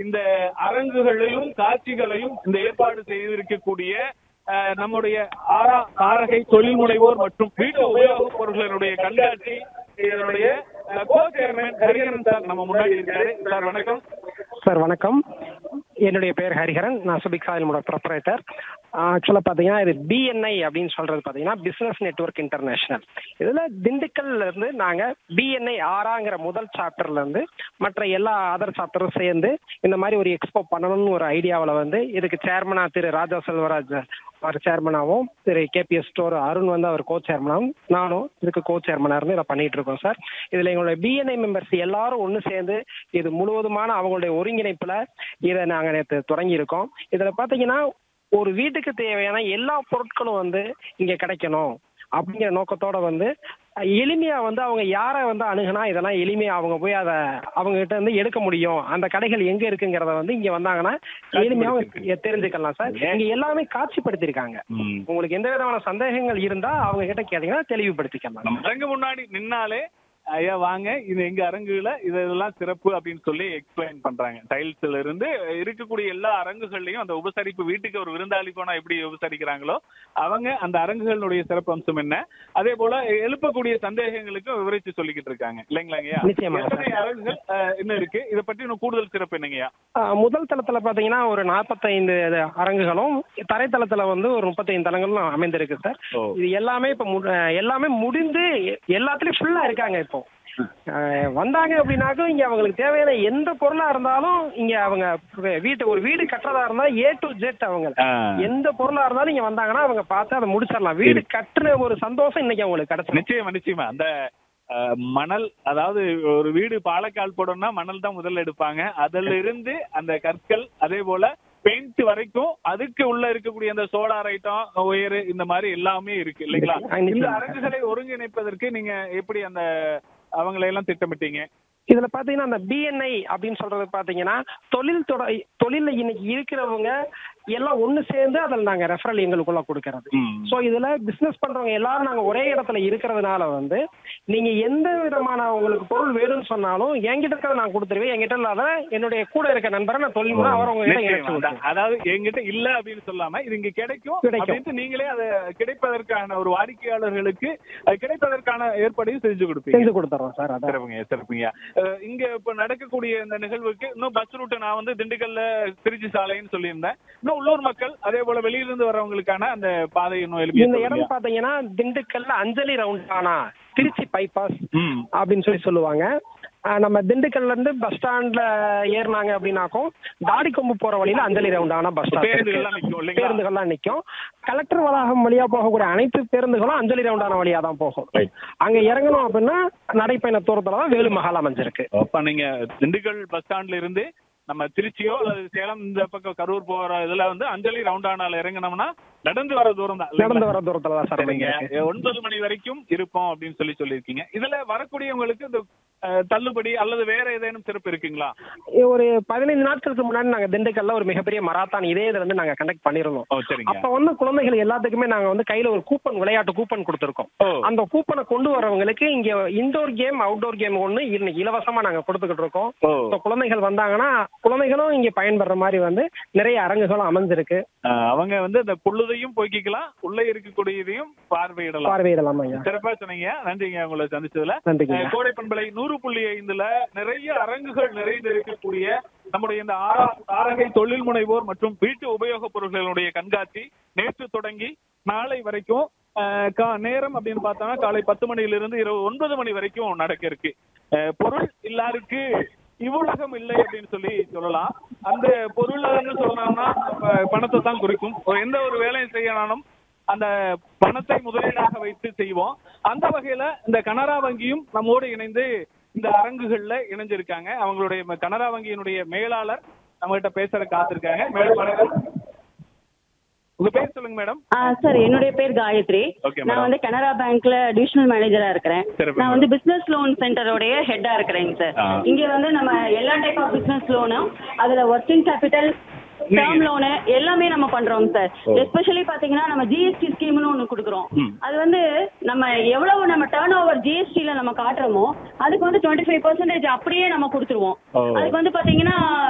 இந்த அரங்குகளையும் காட்சிகளையும் இந்த ஏற்பாடு செய்திருக்கக்கூடிய அஹ், நம்முடைய ஆரா தாரகை தொழில் முனைவோர் மற்றும் வீட்டு உபயோகப் பொருட்களுடைய கண்காட்சி இதனுடைய கோ சேர்மன் ஹரிகரன் சார் நம்ம முன்னாடி இருக்காரு சார் வணக்கம் சார் வணக்கம் என்னுடைய பெயர் ஹரிஹரன் நான் சுபிக் சாயிலோட ப்ரொப்பரேட்டர் ஆக்சுவலாக பார்த்தீங்கன்னா இது பிஎன்ஐ அப்படின்னு சொல்றது பார்த்தீங்கன்னா பிஸ்னஸ் நெட்வொர்க் இன்டர்நேஷனல் இதில் திண்டுக்கல்ல இருந்து நாங்கள் பிஎன்ஐ ஆறாங்கிற முதல் சாப்டர்ல இருந்து மற்ற எல்லா அதர் சாப்டரும் சேர்ந்து இந்த மாதிரி ஒரு எக்ஸ்போ பண்ணணும்னு ஒரு ஐடியாவில் வந்து இதுக்கு சேர்மனா திரு ராஜா செல்வராஜ் அவர் சேர்மனாகவும் திரு கேபிஎஸ் ஸ்டோர் அருண் வந்து அவர் கோ சேர்மனாகவும் நானும் இதுக்கு கோ சேர்மனாக இருந்து இதை பண்ணிட்டு இருக்கோம் சார் இதில் எங்களுடைய பிஎன்ஐ மெம்பர்ஸ் எல்லாரும் ஒன்று சேர்ந்து இது முழுவதுமான அவங்களுடைய ஒருங்கிணைப்பில் இதை நாங்கள் நேற்று தொடங்கியிருக்கோம் இதில் பார்த்தீங்கன்னா ஒரு வீட்டுக்கு தேவையான எல்லா பொருட்களும் வந்து இங்கே கிடைக்கணும் அப்படிங்கிற நோக்கத்தோட வந்து எளிமையா வந்து அவங்க யாரை வந்து அணுகுனா இதெல்லாம் எளிமையா அவங்க போய் அதை அவங்க கிட்ட இருந்து எடுக்க முடியும் அந்த கடைகள் எங்க இருக்குங்கிறத வந்து இங்க வந்தாங்கன்னா எளிமையா அவங்க தெரிஞ்சுக்கலாம் சார் இங்க எல்லாமே காட்சிப்படுத்திருக்காங்க உங்களுக்கு எந்த விதமான சந்தேகங்கள் இருந்தா அவங்க கிட்ட கேட்டீங்கன்னா தெளிவுபடுத்திக்கலாம் நம்ம அரங்கு முன்னாடி நின்னாலே ஐயா வாங்க இது எங்க அரங்குல இது இதெல்லாம் சிறப்பு அப்படின்னு சொல்லி எக்ஸ்பிளைன் பண்றாங்க டைல்ஸ்ல இருந்து இருக்கக்கூடிய எல்லா அரங்குகள்லயும் அந்த உபசரிப்பு வீட்டுக்கு ஒரு விருந்தாளி போனா எப்படி உபசரிக்கிறாங்களோ அவங்க அந்த அரங்குகளுடைய சிறப்பு அம்சம் என்ன அதே போல எழுப்பக்கூடிய சந்தேகங்களுக்கும் விவரிச்சு சொல்லிக்கிட்டு இருக்காங்க இல்லைங்களாங்கய்யா நிச்சயமா. எத்தனை அரங்குகள் அஹ், இன்னும் இருக்கு இதை பற்றி இன்னும் கூடுதல் சிறப்பு என்னங்கய்யா ஆஹ் முதல் தளத்துல பாத்தீங்கன்னா ஒரு நாற்பத்தைந்து அரங்குகளும் தரைத்தளத்துல வந்து ஒரு முப்பத்தைந்து தளங்களும் அமைந்திருக்கு சார் ஓ. இது எல்லாமே இப்ப மு- அஹ் எல்லாமே முடிந்து எ- எல்லாத்துலயும் ஃபுல்லா இருக்காங்க இப்போ ஆஹ் வந்தாங்க அப்படின்னாக்கும் இங்க அவங்களுக்கு தேவையான எந்த பொருளா இருந்தாலும் இங்க அவங்க வீட்டு ஒரு வீடு கட்டுறதா இருந்தா ஏ டு ஜெட் அவங்க எந்த பொருளா இருந்தாலும் இங்க வந்தாங்கன்னா அவங்க பார்த்து அதை முடிச்சிடலாம் வீடு கட்டுன ஒரு சந்தோஷம் இன்னைக்கு அவங்களுக்கு கிடைச்சிடும் நிச்சயமா நிச்சயமா அந்த அஹ், மணல் அதாவது ஒரு வீடு பாலக்கால் போடணும்னா மணல் தான் முதல்ல எடுப்பாங்க அதுல இருந்து அந்த கற்கள் அதே போல பெயிண்ட் வரைக்கும் அதுக்கு உள்ள இருக்கக்கூடிய அந்த சோலார் ஐட்டம் ஒயர் இந்த மாதிரி எல்லாமே இருக்கு இல்லைங்களா நிச்சயமா. இந்த அரங்குகளை ஒருங்கிணைப்பதற்கு நீங்க எப்படி அந்த அவங்களை எல்லாம் திட்டமிட்டீங்க இதுல பாத்தீங்கன்னா அந்த பிஎன்ஐ அப்படின்னு சொல்றது பாத்தீங்கன்னா தொழில் தொட தொழில்ல இன்னைக்கு இருக்கிறவங்க எல்லாம் ஒண்ணு சேர்ந்து அதில் நாங்க ரெஃபரல் எங்களுக்குள்ள கொடுக்கறது ஸோ இதுல பிசினஸ் பண்றவங்க எல்லாரும் நாங்க ஒரே இடத்துல இருக்கிறதுனால வந்து நீங்க எந்த விதமான உங்களுக்கு பொருள் வேணும்னு சொன்னாலும் என்கிட்ட இருக்கிறத நான் கொடுத்துருவேன் என்கிட்ட இல்லாத என்னுடைய கூட இருக்க நண்பரை நான் தொழில் முறை அவர் உங்க கிட்ட நிச்சயமா. இணைச்சு விட்டுருவேன். அதாவது என்கிட்ட இல்ல அப்படின்னு சொல்லாம இது இங்க கிடைக்கும் கிடைக்கும். அப்படின்ட்டு நீங்களே அதை கிடைப்பதற்கான ஒரு வாடிக்கையாளர்களுக்கு அது கிடைப்பதற்கான ஏற்பாடையும் செஞ்சு கொடுப்பீங்க செஞ்சு கொடுத்துறோம் சார் அதான் சிறப்புங்க சிறப்புங்க அஹ் இங்க இப்ப நடக்கக்கூடிய இந்த நிகழ்வுக்கு இன்னும் பஸ் ரூட் நான் வந்து திண்டுக்கல்ல திருச்சி சாலைன்னு சொல்லியிருந்தேன் இன்னும் உள்ளூர் மக்கள் அதே போல வெளியிலிருந்து வர்றவங்களுக்கான அந்த பாதை இன்னும் எழுப்பி இந்த இடம் பாத்தீங்கன்னா திண்டுக்கல்ல அஞ்சலி ரவுண்டானா திருச்சி பைபாஸ் ம் அப்படின்னு சொல்லி சொல்லுவாங்க ஆஹ் நம்ம திண்டுக்கல்ல இருந்து பஸ் ஸ்டாண்ட்ல ஏறினாங்க அப்படின்னாக்கும் தாடிக்கொம்பு போற வழியில அஞ்சலி ரவுண்டான பஸ் ஸ்டாண்ட் பேருந்துகள்லாம் நிக்கும் இல்லைங்களா? பேருந்துகள்லாம் நிக்கும் கலெக்டர் வளாகம் வழியா போகக்கூடிய அனைத்து பேருந்துகளும் அஞ்சலி ரவுண்டான வழியா தான் போகும் Right. அங்க இறங்கணும் அப்படின்னா நடைப்பயண தூரத்துல தான் வேலு மகால் அமைஞ்சிருக்கு அப்ப நீங்க திண்டுக்கல் பஸ் ஸ்டாண்ட்ல இருந்து நம்ம திருச்சியோ அல்லது சேலம் இந்த பக்கம் கரூர் போற இதுல வந்து அஞ்சலி ரவுண்டானால இறங்கினோம்னா நடந்து வர தூரம் தான் நடந்து வர தூரத்துல தான் சார் சரிங்க அமைஞ்சிருக்கு. ஒன்பது மணி வரைக்கும் இருப்போம் அப்படின்னு சொல்லி சொல்லியிருக்கீங்க இதுல வரக்கூடியவங்களுக்கு இந்த அஹ், தள்ளுபடி அல்லது வேற ஏதேனும் சிறப்பு இருக்குங்களா ஒரு பதினைந்து நாட்களுக்கு முன்னாடி நாங்க திண்டுக்கல்ல ஒரு மிகப்பெரிய மராத்தான் இதே இதுல இருந்து நாங்க கண்டக்ட் பண்ணிருந்தோம் ஓ சரிங்க அப்ப வந்து குழந்தைகள் எல்லாத்துக்குமே நாங்க வந்து கையில ஒரு கூப்பன் விளையாட்டு கூப்பன் கொடுத்துருக்கோம் ஓ அந்த கூப்பனை கொண்டு வரவங்களுக்கு இங்க இன்டோர் கேம் அவுட்டோர் கேம் ஒண்ணு இன்னைக்கு இலவசமா நாங்க கொடுத்துக்கிட்டு இருக்கோம் ஓ So, குழந்தைகள் வந்தாங்கன்னா குழந்தைகளும் இங்க பயன்படுற மாதிரி வந்து நிறைய அரங்குகளும் அமைஞ்சிருக்கு அஹ், அவங்க வந்து அந்த புழுதையும் போய்க்கிக்கலாம் உள்ள இருக்கக்கூடியதையும் பார்வையிடலாம் பார்வையிடலாம் ஐயா சிறப்பா சொன்னீங்க நன்றிங்க உங்களை சந்திச்சதுல நன்றிங்க அஹ், கோடை பண்பலை நூறு புள்ளி ஐந்துல நிறைய அரங்குகள் நிறைந்து இருக்கக்கூடிய நம்முடைய இந்த ஆரா தாரகை தொழில் முனைவோர் மற்றும் வீட்டு உபயோகப் பொருட்களுடைய கண்காட்சி நேற்று தொடங்கி நாளை வரைக்கும் அஹ், கா- நேரம் அப்படின்னு பார்த்தோம்னா காலை பத்து மணியிலிருந்து இரவு ஒன்பது மணி வரைக்கும் நடக்க இருக்கு அஹ், பொருள் இல்லாருக்கு இவ்வுலகம் இல்லை அப்படின்னு சொல்லி சொல்லலாம் அந்த பொருள்னு சொன்னோம்னா ப- பணத்தை தான் குறிக்கும் ஒரு எந்த ஒரு வேலையும் செய்யணும் அந்த பணத்தை முதலீடாக வைத்து செய்வோம் அந்த வகையில இந்த கனரா வங்கியும் நம்மோடு இணைந்து இந்த அரங்குகள்ல இணைஞ்சிருக்காங்க அவங்களுடைய ம- கனரா வங்கியினுடைய மேலாளர் நம்ம கிட்ட பேசுற காத்திருக்காங்க மேடம் வணக்கம் உங்க பேர் சொல்லுங்க மேடம் ஆ சார் என்னுடைய பேர் காயத்ரி Okay, நான் madam. வந்து கனரா பேங்க்ல டிவிஷனல் மேனேஜரா இருக்கிறேன் சிறப்பு, நான் வந்து பிசினஸ் லோன் சென்டரோடைய ஹெட்டா இருக்கிறேங்க சார் ஆ. இங்க வந்து நம்ம எல்லா டைப் ஆஃப் பிசினஸ் லோனும் அதுல ஒர்க்கிங் கேபிட்டல் டேர்ம் லோனு எல்லாமே நம்ம பண்றோம் சார் ஓ. எஸ்பெஷலி பாத்தீங்கன்னா நம்ம ஜிஎஸ்டி ஸ்கீம்னு ஒன்னு கொடுக்குறோம் ம். அது வந்து நம்ம எவ்வளவு நம்ம டேர்ன் ஓவர் ஜிஎஸ்டில நம்ம காட்டுறோமோ அதுக்கு வந்து டுவெண்ட்டி ஃபைவ் பர்சன்டேஜ் அப்படியே நம்ம கொடுத்துருவோம் ஓ. அதுக்கு வந்து பாத்தீங்கன்னா